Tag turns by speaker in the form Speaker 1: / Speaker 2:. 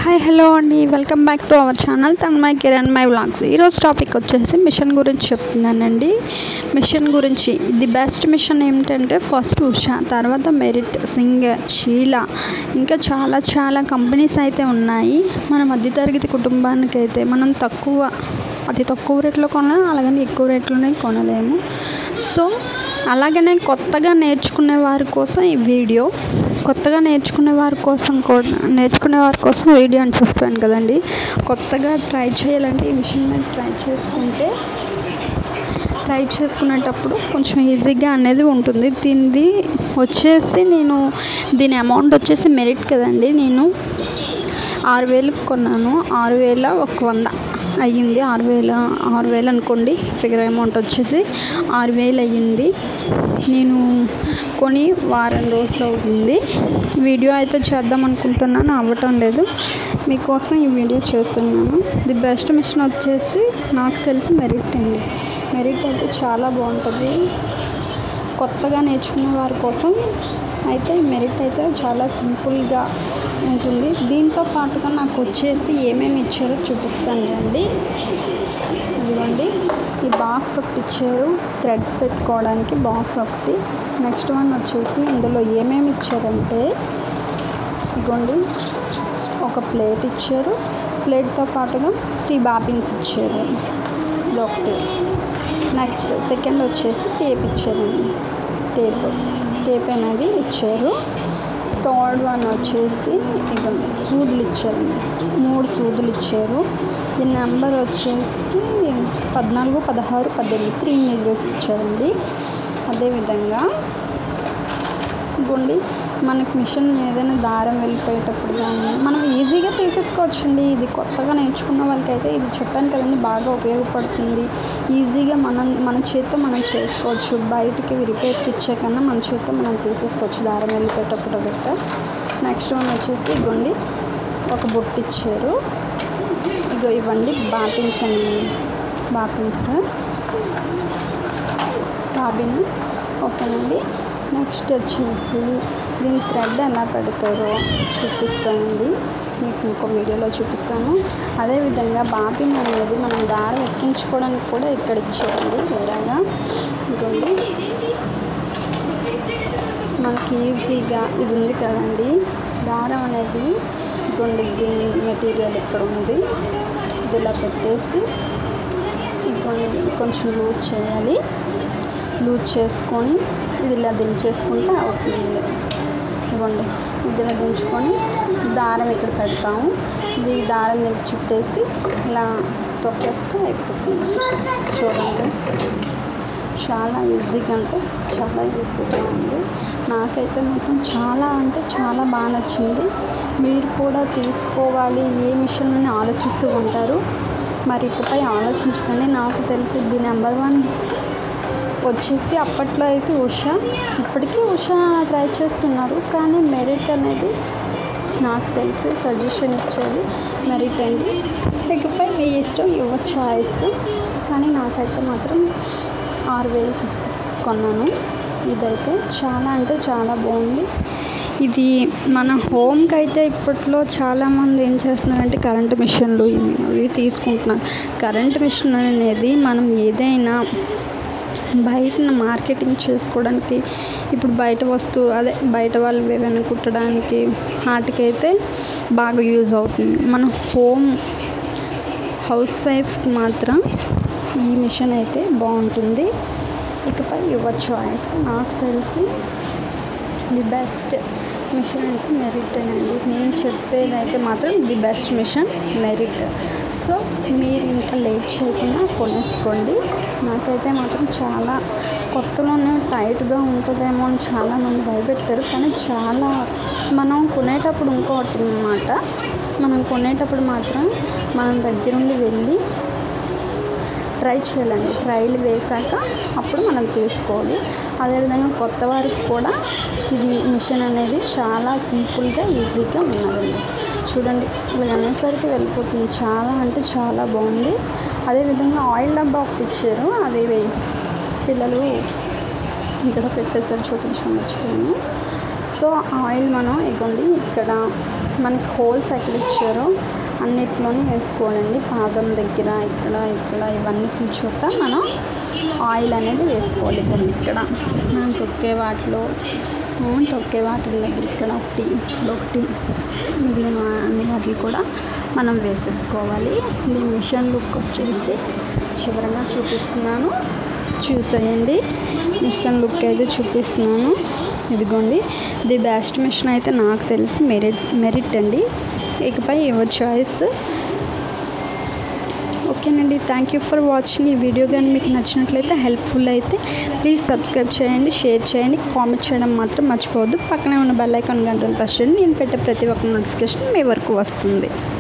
Speaker 1: hi hello అండి welcome back to our channel Tanmay Kiran my vlogs ఈరోజు topic వచ్చేసి machine గురించి చెప్తున్నానండి మిషన్ గురించి ది బెస్ట్ మిషన్ ఏమిటంటే ఫస్ట్ ఉషా తర్వాత మెరిట్ సింగర్ షీలా ఇంకా చాలా చాలా కంపెనీస్ అయితే ఉన్నాయి మన మధ్యతరగతి కుటుంబానికి అయితే మనం తక్కువ అతి తక్కువ రేట్లో కొనలేము అలాగని ఎక్కువ రేట్లోనే కొనలేము సో అలాగనే కొత్తగా నేర్చుకునే వారి కోసం ఈ వీడియో కొత్తగా నేర్చుకునే వారి కోసం కూడా నేర్చుకునే వారి కోసం వీడియో అని చెప్పాను కదండి కొత్తగా ట్రై చేయాలంటే ఈ మిషన్ మీద ట్రై చేసుకుంటే ట్రై చేసుకునేటప్పుడు కొంచెం ఈజీగా అనేది ఉంటుంది దీనిది వచ్చేసి నేను దీని అమౌంట్ వచ్చేసి మెరిట్ కదండి నేను ఆరు వేలకు కొన్నాను ఆరు వేల ఒక వంద అయ్యింది ఆరు వేల ఆరు వేలు అనుకోండి ఫిగర్ అమౌంట్ వచ్చేసి ఆరు వేలు అయ్యింది నేను కొని వారం రోజులు అవుతుంది వీడియో అయితే చేద్దాం అనుకుంటున్నాను అవ్వటం లేదు మీకోసం ఈ వీడియో చేస్తున్నాను ది బెస్ట్ మిషన్ వచ్చేసి నాకు తెలిసి మెరిట్ అండి మెరిట్ అయితే చాలా బాగుంటుంది కొత్తగా నేర్చుకునే వారి కోసం అయితే మెరిట్ అయితే చాలా సింపుల్గా ఉంటుంది దీంతో పాటుగా నాకు వచ్చేసి ఏమేమి ఇచ్చారో చూపిస్తాను అండి ఇదిగోండి ఈ బాక్స్ ఒకటి ఇచ్చారు థ్రెడ్స్ పెట్టుకోవడానికి బాక్స్ ఒకటి నెక్స్ట్ వన్ వచ్చేసి ఇందులో ఏమేమి ఇచ్చారంటే ఇదిగోండి ఒక ప్లేట్ ఇచ్చారు ప్లేట్తో పాటుగా త్రీ బాబిన్స్ ఇచ్చారు ఇది ఒకటి నెక్స్ట్ సెకండ్ వచ్చేసి టేప్ ఇచ్చారండి టేప్ టేప్ అనేది ఇచ్చారు థర్డ్ వన్ వచ్చేసి ఇదిగోండి సూదులు ఇచ్చారండి మూడు సూదులు ఇచ్చారు దీని నెంబర్ వచ్చేసి పద్నాలుగు పదహారు పద్దెనిమిది త్రీ నీడిల్స్ ఇచ్చారండి అదేవిధంగా ఇదిగోండి మనకి మిషన్ ఏదైనా దారం వెళ్ళిపోయేటప్పుడు కానీ మనం ఈజీగా తీసేసుకోవచ్చండి ఇది కొత్తగా నేర్చుకున్న వాళ్ళకైతే ఇది చెప్పాను కదండి బాగా ఉపయోగపడుతుంది ఈజీగా మనం మన చేతితో మనం చేసుకోవచ్చు బయటికి రిపేర్కి ఇచ్చే కన్నా మన చేతితో మనం తీసేసుకోవచ్చు దారం వెళ్ళిపోయేటప్పుడు గట్ట నెక్స్ట్ వన్ వచ్చేసి ఇగోండి ఒక బొట్టు ఇచ్చారు ఇగో ఇవ్వండి బాపిన్స్ అండి బాపిన్స్ బాబిన్ ఓకేనండి నెక్స్ట్ వచ్చేసి దీని థ్రెడ్ ఎలా పెడతారో చూపిస్తానండి మీకు ఇంకో వీడియోలో చూపిస్తాను అదేవిధంగా బాబిన్ అనేది మనం దారం ఎక్కించుకోవడానికి కూడా ఇక్కడ ఇచ్చారండి వేరేగా ఇదిగోండి మనకి ఈజీగా ఇది ఉంది కదండి దారం అనేది ఇదిగోండి దీని మెటీరియల్ ఇక్కడ ఉంది ఇది ఇలా పెట్టేసి ఇదిగోండి కొంచెం లూజ్ చేయాలి లూజ్ చేసుకొని ఇది ఇలా దించేసుకుంటే అవుతుంది ఇవ్వండి ఇది ఇలా దించుకొని దారం ఇక్కడ పెడతాము ఇది దారం దీనికి చుట్టేసి ఇలా తొక్కేస్తే అయిపోతుంది చూడండి చాలా ఈజీగా అంటే చాలా ఈజీగా ఉంది నాకైతే మాత్రం చాలా అంటే చాలా బాగా నచ్చింది మీరు కూడా తీసుకోవాలి ఏ మిషన్ అని ఆలోచిస్తూ ఉంటారు మరి ఇకపై ఆలోచించకండి నాకు తెలిసి ది నెంబర్ వన్ వచ్చేసి అప్పట్లో అయితే ఉషా ఇప్పటికీ ఉషా ట్రై చేస్తున్నారు కానీ మెరిట్ అనేది నాకు తెలిసి సజెషన్ ఇచ్చేది మెరిట్ అండి ఇకపై మీ ఇష్టం యువర్ చాయిస్ కానీ నాకైతే మాత్రం ఆరు వేలకి కొన్నాను ఇదైతే చాలా అంటే చాలా బాగుంది ఇది మన హోమ్కి అయితే ఇప్పట్లో చాలామంది ఏం చేస్తున్నారంటే కరెంటు మిషన్లు ఇవి అవి తీసుకుంటున్నారు కరెంటు మిషన్ అనేది మనం ఏదైనా బయట మార్కెటింగ్ చేసుకోవడానికి ఇప్పుడు బయట వస్తువు అదే బయట వాళ్ళు ఏమైనా కుట్టడానికి వాటికైతే బాగా యూజ్ అవుతుంది మన హోమ్ హౌస్ వైఫ్కి మాత్రం ఈ మిషన్ అయితే బాగుంటుంది ఇకపై యువర్ చాయిస్ నాకు తెలిసి ది బెస్ట్ మిషన్ అంటే మెరిట్ అండి నేను చెప్పేది అయితే మాత్రం the best mission merit so మీరు ఇంకా లేట్ చేయకుండా కొనేసుకోండి నాకైతే మాత్రం చాలా కొత్తలోనే టైట్గా ఉంటుందేమో అని చాలామంది భయపెట్టారు కానీ చాలా మనం కొనేటప్పుడు ఇంకోటి అనమాట మనం కొనేటప్పుడు మాత్రం మనం దగ్గరుండి వెళ్ళి ట్రై చేయాలండి ట్రైల్ వేశాక అప్పుడు మనం తీసుకోవాలి అదేవిధంగా కొత్త వారికి కూడా ఇది మిషన్ అనేది చాలా సింపుల్గా ఈజీగా ఉన్నదండి చూడండి వీళ్ళు అనేసరికి వెళ్ళిపోతుంది చాలా అంటే చాలా బాగుంది అదేవిధంగా ఆయిల్ డబ్బా ఒకటి ఇచ్చారు అది పిల్లలు ఇక్కడ పెట్టేసరి చూపించడం మర్చిపోయాను సో ఆయిల్ మనం ఇగోండి ఇక్కడ మనకి హోల్స్ ఎక్కడ ఇచ్చారో అన్నిట్లోనే వేసుకోవాలండి పాదం దగ్గర ఇక్కడ ఇక్కడ ఇవన్నీ చోట మనం ఆయిల్ అనేది వేసుకోవాలి కొన్ని ఇక్కడ మనం తొక్కే వాటిలో ఉమ్, తొక్కే వాటి దగ్గర ఇక్కడ ఒకటి ఇక్కడ ఒకటి మిగిలిన అన్ని వాటిని కూడా మనం వేసేసుకోవాలి ఇది మిషన్ లుక్ వచ్చేసి చివరగా చూపిస్తున్నాను చూసేయండి మిషన్ లుక్ అయితే చూపిస్తున్నాను ఇదిగోండి ది బెస్ట్ మిషన్ అయితే నాకు తెలిసి మెరిట్ మెరిట్ అండి ఇకపై యువర్ చాయిస్ ఓకేనండి థ్యాంక్ యూ ఫర్ వాచింగ్ ఈ వీడియో కానీ మీకు నచ్చినట్లయితే హెల్ప్ఫుల్ అయితే ప్లీజ్ సబ్స్క్రైబ్ చేయండి షేర్ చేయండి కామెంట్ చేయడం మాత్రం మర్చిపోవద్దు పక్కనే ఉన్న బెల్ ఐకాన్ గంటలు ప్రెస్ చేయండి నేను పెట్టే ప్రతి ఒక్క నోటిఫికేషన్ మీ వరకు వస్తుంది